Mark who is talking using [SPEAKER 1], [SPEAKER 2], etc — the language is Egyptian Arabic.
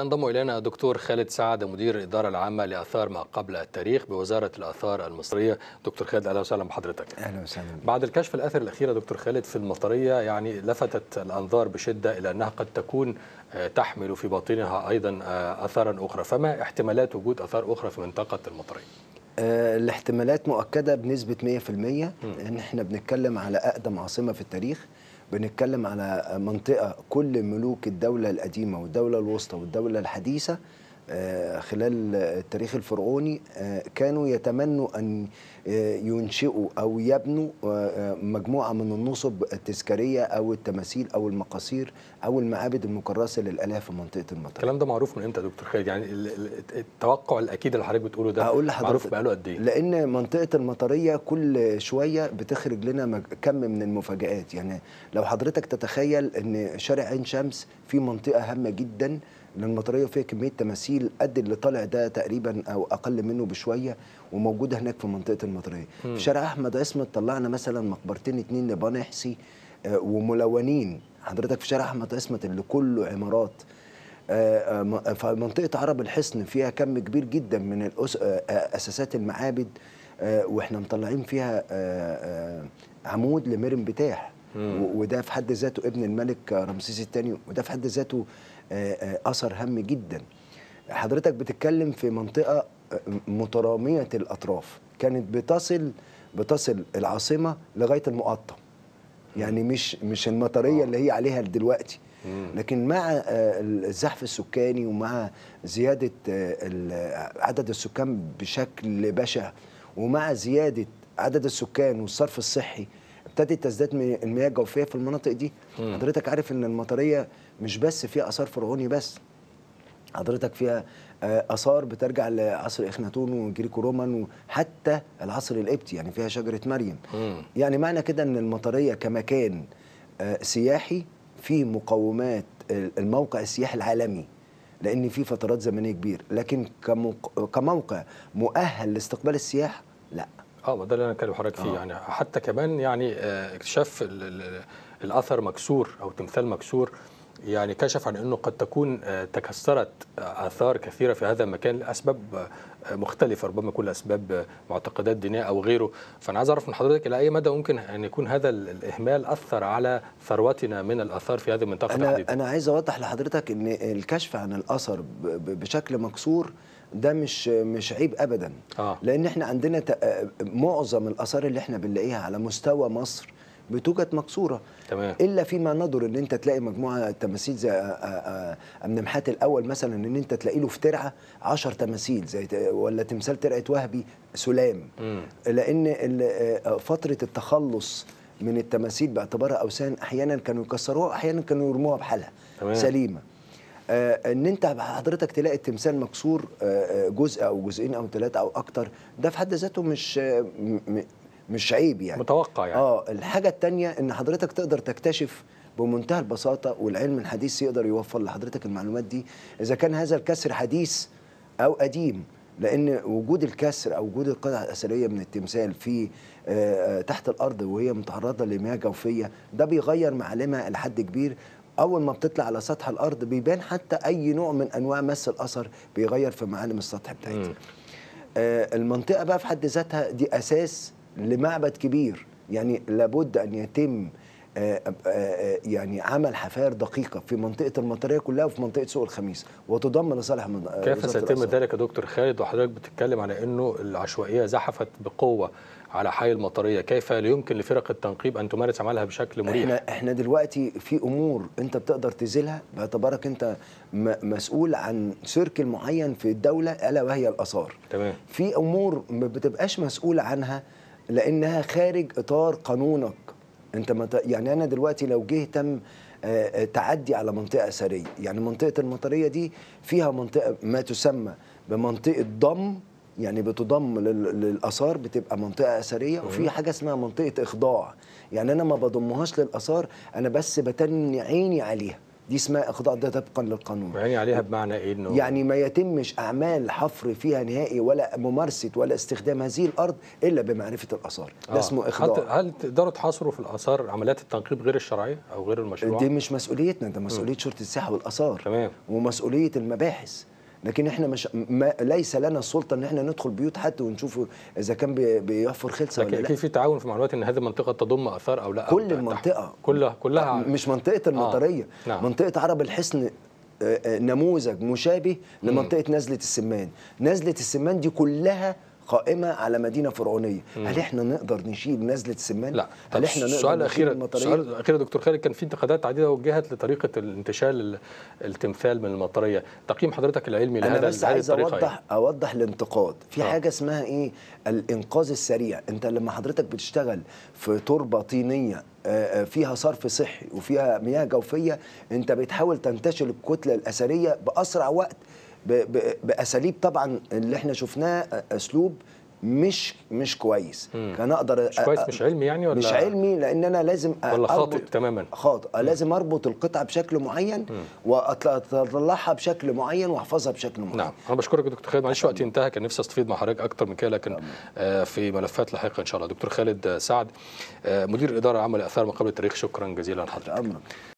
[SPEAKER 1] ينضم الينا دكتور خالد سعد مدير الاداره العامه لاثار ما قبل التاريخ بوزاره الاثار المصريه دكتور خالد اهلا وسهلا بحضرتك
[SPEAKER 2] اهلا وسهلا
[SPEAKER 1] بعد الكشف الاثري الاخير يا دكتور خالد في المطريه يعني لفتت الانظار بشده الى انها قد تكون تحمل في باطنها ايضا اثارا اخرى فما احتمالات وجود اثار اخرى في منطقه المطريه
[SPEAKER 2] آه الاحتمالات مؤكده بنسبه 100% ان احنا بنتكلم على اقدم عاصمه في التاريخ بنتكلم على منطقه كل ملوك الدوله القديمه والدوله الوسطى والدوله الحديثه خلال التاريخ الفرعوني كانوا يتمنوا ان ينشئوا او يبنوا مجموعه من النصب التذكاريه او التماثيل او المقاصير او المعابد المكرسه للالهه في منطقه المطر.
[SPEAKER 1] الكلام ده معروف من امتى يا دكتور خالد؟ يعني التوقع الاكيد اللي حضرتك بتقوله ده
[SPEAKER 2] هقول لحضرتك
[SPEAKER 1] معروف بقاله قد ايه؟
[SPEAKER 2] لان منطقه المطريه كل شويه بتخرج لنا كم من المفاجات، يعني لو حضرتك تتخيل ان شارع عين شمس في منطقه هامه جدا للمطريه فيها كميه تماثيل قد اللي طالع ده تقريبا او اقل منه بشويه وموجوده هناك في منطقه المطريه في شارع احمد عصمت طلعنا مثلا مقبرتين اتنين لبنحسي آه وملونين حضرتك في شارع احمد عصمت اللي كله عمارات آه فمنطقه عرب الحصن فيها كم كبير جدا من الأس... آه اساسات المعابد واحنا مطلعين فيها عمود لمرم بتاح وده في حد ذاته ابن الملك رمسيس الثاني وده في حد ذاته اثر هام جدا حضرتك بتتكلم في منطقه متراميه الاطراف كانت بتصل بتصل العاصمه لغايه المقطم يعني مش مش المطريه اللي هي عليها دلوقتي لكن مع الزحف السكاني ومع زياده عدد السكان بشكل بشع ومع زياده عدد السكان والصرف الصحي ابتدت تزداد المياه الجوفيه في المناطق دي مم. حضرتك عارف ان المطريه مش بس فيها اثار فرعوني بس حضرتك فيها اثار بترجع لعصر اخناتون وجريكو رومان وحتى العصر القبطي يعني فيها شجره مريم مم. يعني معنى كده ان المطريه كمكان سياحي فيه مقومات الموقع السياحي العالمي لان في فترات زمنيه كبيره لكن كموقع مؤهل لاستقبال السياح لا
[SPEAKER 1] اه ده اللي انا كلمه حضرتك فيه آه. يعني حتى كمان يعني اكتشاف الاثر مكسور او تمثال مكسور يعني كشف عن انه قد تكون تكسرت اثار كثيره في هذا المكان لاسباب مختلفه ربما يكون لاسباب معتقدات دينيه او غيره فانا عايز اعرف من حضرتك الى اي مدى ممكن ان يكون هذا الاهمال اثر على ثروتنا من الاثار في هذه المنطقه
[SPEAKER 2] انا
[SPEAKER 1] تحديدا
[SPEAKER 2] انا عايز اوضح لحضرتك ان الكشف عن الاثر بشكل مكسور ده مش مش عيب ابدا
[SPEAKER 1] آه.
[SPEAKER 2] لان احنا عندنا معظم الاثار اللي احنا بنلاقيها على مستوى مصر بتوجد مكسوره
[SPEAKER 1] تمام.
[SPEAKER 2] الا فيما ندر ان انت تلاقي مجموعه تماثيل زي امنمحات الاول مثلا ان انت تلاقي له في ترعه 10 تماثيل زي ولا تمثال ترعه وهبي سلام
[SPEAKER 1] مم.
[SPEAKER 2] لان فتره التخلص من التماثيل باعتبارها اوثان احيانا كانوا يكسروها واحيانا كانوا يرموها بحالها
[SPEAKER 1] تمام.
[SPEAKER 2] سليمه آه ان انت حضرتك تلاقي التمثال مكسور آه جزء او جزئين او ثلاثه او اكتر ده في حد ذاته مش آه مش عيب يعني
[SPEAKER 1] متوقع يعني
[SPEAKER 2] اه الحاجه الثانيه ان حضرتك تقدر تكتشف بمنتهى البساطه والعلم الحديث يقدر يوفر لحضرتك المعلومات دي اذا كان هذا الكسر حديث او قديم لان وجود الكسر او وجود القطع الاثريه من التمثال في آه تحت الارض وهي متعرضه لمياه جوفيه ده بيغير معالمها لحد كبير اول ما بتطلع على سطح الارض بيبان حتى اي نوع من انواع مس الاثر بيغير في معالم السطح بتاعتها آه المنطقه بقى في حد ذاتها دي اساس لمعبد كبير يعني لابد ان يتم آآ آآ يعني عمل حفائر دقيقه في منطقه المطريه كلها وفي منطقه سوق الخميس وتضم لصالح
[SPEAKER 1] كيف سيتم ذلك يا دكتور خالد وحضرتك بتتكلم على انه العشوائيه زحفت بقوه على حي المطريه كيف يمكن لفرق التنقيب ان تمارس عملها بشكل مريح
[SPEAKER 2] احنا احنا دلوقتي في امور انت بتقدر تزيلها باعتبارك انت مسؤول عن سيركل معين في الدوله الا وهي الاثار
[SPEAKER 1] تمام
[SPEAKER 2] في امور ما بتبقاش مسؤول عنها لانها خارج اطار قانونك انت مت... يعني انا دلوقتي لو جه تم تعدي على منطقه اثريه يعني منطقه المطريه دي فيها منطقه ما تسمى بمنطقه ضم يعني بتضم للاثار بتبقى منطقه اثريه وفي حاجه اسمها منطقه اخضاع يعني انا ما بضمهاش للاثار انا بس بتني عيني عليها دي اسمها اخضاع ده طبقا للقانون
[SPEAKER 1] يعني عليها بمعنى ايه انه
[SPEAKER 2] يعني ما يتمش اعمال حفر فيها نهائي ولا ممارسه ولا استخدام هذه الارض الا بمعرفه الاثار ده
[SPEAKER 1] آه.
[SPEAKER 2] اسمه
[SPEAKER 1] هل,
[SPEAKER 2] اخضاع
[SPEAKER 1] هل تقدروا تحاصروا في الاثار عمليات التنقيب غير الشرعيه او غير المشروعه؟
[SPEAKER 2] دي مش مسؤوليتنا ده مسؤوليه شرطه السياحه والاثار
[SPEAKER 1] تمام
[SPEAKER 2] ومسؤوليه المباحث لكن احنا مش ما ليس لنا السلطه ان احنا ندخل بيوت حد ونشوفه اذا كان بي- بيحفر خلصه
[SPEAKER 1] لكن
[SPEAKER 2] ولا لا
[SPEAKER 1] اكيد في تعاون في معلومات ان هذه المنطقه تضم اثار او لا أو
[SPEAKER 2] كل
[SPEAKER 1] تحت-
[SPEAKER 2] المنطقة.
[SPEAKER 1] كلها كلها
[SPEAKER 2] مش منطقه المطريه
[SPEAKER 1] نعم.
[SPEAKER 2] منطقه عرب الحصن آه، آه، نموذج مشابه لمنطقه نزله السمان نزله السمان دي كلها قائمه على مدينه فرعونيه هل احنا نقدر نشيل نزله السمان
[SPEAKER 1] لا
[SPEAKER 2] هل احنا
[SPEAKER 1] السؤال
[SPEAKER 2] نقدر نشيل
[SPEAKER 1] الاخير
[SPEAKER 2] المطريه
[SPEAKER 1] السؤال الاخير يا دكتور خالد كان في انتقادات عديده وجهت لطريقه الانتشال ال- التمثال من المطريه تقييم حضرتك العلمي
[SPEAKER 2] انا
[SPEAKER 1] لهذا
[SPEAKER 2] بس
[SPEAKER 1] لهذه
[SPEAKER 2] عايز
[SPEAKER 1] الطريقه
[SPEAKER 2] اوضح
[SPEAKER 1] إيه؟
[SPEAKER 2] اوضح الانتقاد في
[SPEAKER 1] آه.
[SPEAKER 2] حاجه اسمها ايه الانقاذ السريع انت لما حضرتك بتشتغل في تربه طينيه آه، آه، فيها صرف صحي وفيها مياه جوفيه انت بتحاول تنتشل الكتله الاثريه باسرع وقت ب- ب- باساليب طبعا اللي احنا شفناه آه، اسلوب مش مش كويس
[SPEAKER 1] مم.
[SPEAKER 2] كان اقدر
[SPEAKER 1] مش كويس مش علمي يعني ولا
[SPEAKER 2] مش علمي لان انا لازم
[SPEAKER 1] ولا خاطئ
[SPEAKER 2] أربط-
[SPEAKER 1] تماما
[SPEAKER 2] خاطئ لازم اربط القطعه بشكل معين واطلعها بشكل معين واحفظها بشكل معين
[SPEAKER 1] نعم انا بشكرك يا دكتور خالد معلش وقتي انتهى كان نفسي استفيد مع حضرتك اكتر من كده لكن آه، في ملفات لاحقه ان شاء الله دكتور خالد آه، سعد آه، مدير الاداره العامه لاثار مقابل التاريخ شكرا جزيلا لحضرتك
[SPEAKER 2] امرك